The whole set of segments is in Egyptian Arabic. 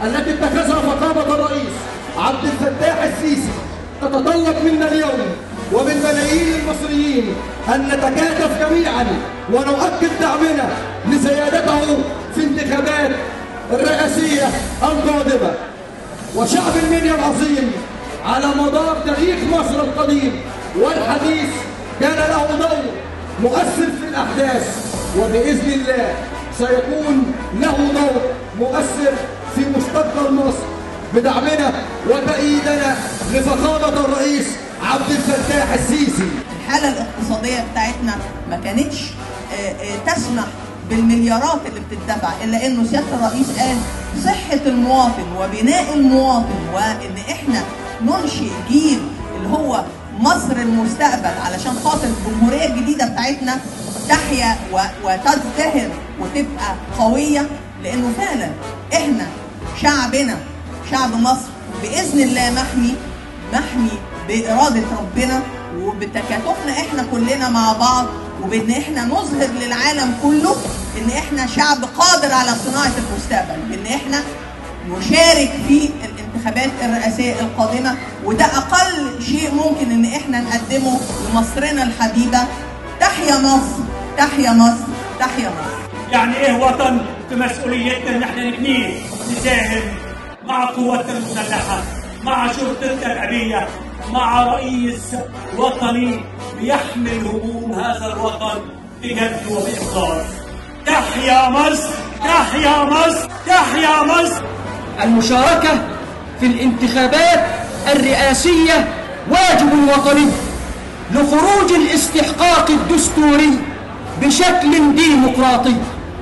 التي اتخذها فخامة الرئيس عبد الفتاح السيسي تتطلب منا اليوم ومن ملايين المصريين أن نتكاتف جميعا ونؤكد دعمنا لسيادته في انتخابات الرئاسية القادمة وشعب المنيا العظيم على مدار تاريخ مصر القديم والحديث كان له دور مؤثر في الأحداث وبإذن الله سيكون له دور مؤثر في مستقبل مصر بدعمنا وتأييدنا لفخامة الرئيس عبد الفتاح السيسي الحالة الاقتصادية بتاعتنا ما كانتش آه، آه، تسمح بالمليارات اللي بتدفع الا انه سياده الرئيس قال صحه المواطن وبناء المواطن وان احنا ننشئ جيل اللي هو مصر المستقبل علشان خاطر الجمهوريه الجديده بتاعتنا تحيا و- وتزدهر وتبقى قويه لانه فعلا احنا شعبنا شعب مصر باذن الله محمي محمي بإرادة ربنا وبتكاتفنا احنا كلنا مع بعض وبان احنا نظهر للعالم كله ان احنا شعب قادر على صناعة المستقبل بان احنا نشارك في الانتخابات الرئاسية القادمة وده اقل شيء ممكن ان احنا نقدمه لمصرنا الحبيبة تحيا مصر تحيا مصر تحيا مصر يعني ايه وطن بمسؤوليتنا ان احنا نبنيه نساهم مع قواتنا المسلحه مع شرطتنا الابيه مع رئيس وطني بيحمل هموم هذا الوطن بجد وباخلاص تحيا مصر تحيا مصر تحيا مصر المشاركة في الانتخابات الرئاسية واجب وطني لخروج الاستحقاق الدستوري بشكل ديمقراطي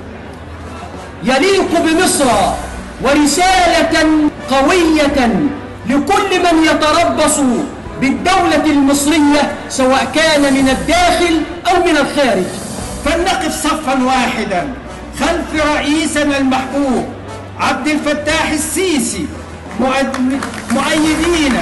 يليق بمصر ورسالة قوية لكل من يتربص بالدولة المصرية سواء كان من الداخل أو من الخارج فلنقف صفا واحدا خلف رئيسنا المحبوب عبد الفتاح السيسي مؤد- مؤيدين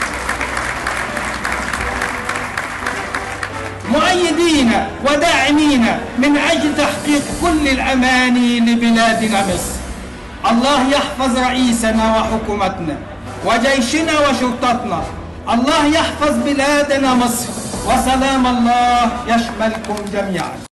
مؤيدين وداعمين من أجل تحقيق كل الأماني لبلادنا مصر الله يحفظ رئيسنا وحكومتنا وجيشنا وشرطتنا الله يحفظ بلادنا مصر وسلام الله يشملكم جميعا